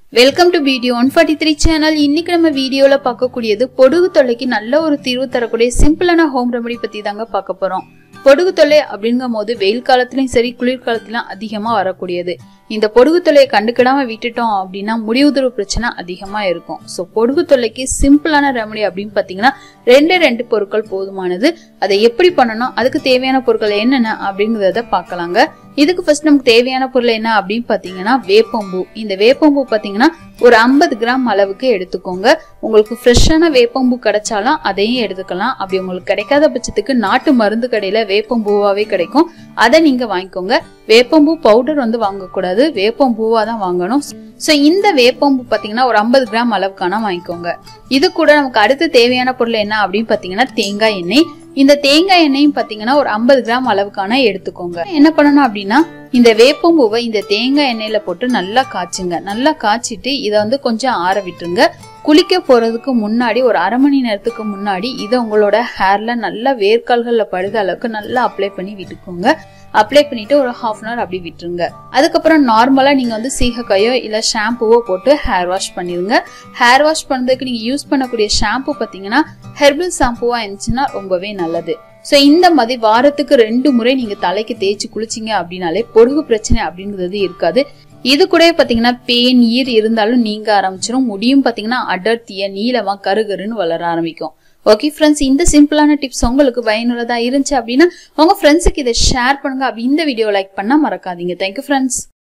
welcome to video one forty three channel இன்னைக்கு நம்ம வீடியோல பார்க்கக்கூடியது பொடுகு தொல்லைக்கு நல்ல ஒரு தீர்வு தரக்கூடிய சிம்பிளான ஹோம் ரெமடி பத்தி தாங்க பார்க்க போறோம் பொடுகு தொல்லை அப்படிங்கும் போது வெயில் காலத்திலயும் சரி குளிர்காலத்திலும் அதிகமா வரக்கூடியது இந்த பொடுகு தொல்லையை கண்டுக்கிடாம விட்டுட்டோம் அப்படின்னா முடிவுதொரு பிரச்சனை அதிகமா இருக்கும் ஸோ பொடுகு தொல்லைக்கு சிம்பிளான ரெமடி அப்படின்னு பாத்தீங்கன்னா ரெண்டு ரெண்டு பொருட்கள் போதுமானது அதை எப்படி பண்ணணும் அதுக்கு தேவையான பொருட்கள் என்னென்ன அப்படிங்கறத பார்க்கலாங்க இதுக்கு ஃபர்ஸ்ட் நமக்கு தேவையான பொருள் என்ன அப்படின்னு பாத்தீங்கன்னா வேப்பம்பூ இந்த வேப்பம்பூ பாத்தீங்கன்னா ஒரு ஐம்பது கிராம் அளவுக்கு எடுத்துக்கோங்க உங்களுக்கு ஃப்ரெஷ்ஷான வேப்பம்பூ கிடைச்சாலும் அதையும் எடுத்துக்கலாம் அப்படி உங்களுக்கு கிடைக்காத பட்சத்துக்கு நாட்டு மருந்து கடையில வேப்பம்பூவாவே கிடைக்கும் அதை நீங்க வாங்கிக்கோங்க வேப்பம்பூ பவுடர் வந்து வாங்கக்கூடாது வேப்பம்பூவா தான் வாங்கணும் ஸோ இந்த வேப்பம்பூ பாத்தீங்கன்னா ஒரு ஐம்பது கிராம் அளவுக்கான வாங்கிக்கோங்க இது கூட நமக்கு அடுத்து தேவையான பொருள் என்ன அப்படின்னு பாத்தீங்கன்னா தேங்காய் எண்ணெய் இந்த தேங்காய் எண்ணெயும் பாத்தீங்கன்னா ஒரு ஐம்பது கிராம் அளவுக்கான எடுத்துக்கோங்க என்ன பண்ணணும் அப்படின்னா இந்த வேப்பம்பூவை இந்த தேங்காய் எண்ணெயில போட்டு நல்லா காய்ச்சுங்க நல்லா காய்ச்சிட்டு இதை வந்து கொஞ்சம் ஆற விட்டுருங்க குளிக்க போறதுக்கு முன்னாடி ஒரு அரை மணி நேரத்துக்கு முன்னாடி இதை உங்களோட ஹேர்ல நல்லா வேர்க்கால்கள்ல படுத அளவுக்கு நல்லா அப்ளை பண்ணி விட்டுக்கோங்க அப்ளை பண்ணிட்டு ஒரு ஹாஃப் அன் ஹவர் அப்படி விட்டுருங்க அதுக்கப்புறம் நார்மலா நீங்க வந்து சீகக்காயோ இல்ல ஷாம்புவோ போட்டு ஹேர் வாஷ் பண்ணிருங்க ஹேர் வாஷ் பண்றதுக்கு நீங்க யூஸ் பண்ணக்கூடிய ஷாம்பு பாத்தீங்கன்னா ஹெர்பல் ஷாம்புவா இருந்துச்சுன்னா ரொம்பவே நல்லது ஸோ இந்த மாதிரி வாரத்துக்கு ரெண்டு முறை நீங்க தலைக்கு தேய்ச்சி குளிச்சிங்க அப்படின்னாலே பொடுகு பிரச்சனை அப்படிங்கிறது இருக்காது இது கூட பாத்தீங்கன்னா பேன் ஈர் இருந்தாலும் நீங்க ஆரம்பிச்சிடும் முடியும் பாத்தீங்கன்னா அடர்த்திய நீளமா கருகருன்னு வளர ஆரம்பிக்கும் ஓகே ஃப்ரெண்ட்ஸ் இந்த சிம்பிளான டிப்ஸ் உங்களுக்கு பயனுள்ளதா இருந்துச்சு அப்படின்னா உங்க ஃப்ரெண்ட்ஸுக்கு இதை ஷேர் பண்ணுங்க அப்படி இந்த வீடியோ லைக் பண்ணா மறக்காதீங்க தேங்க்யூ ஃப்ரெண்ட்ஸ்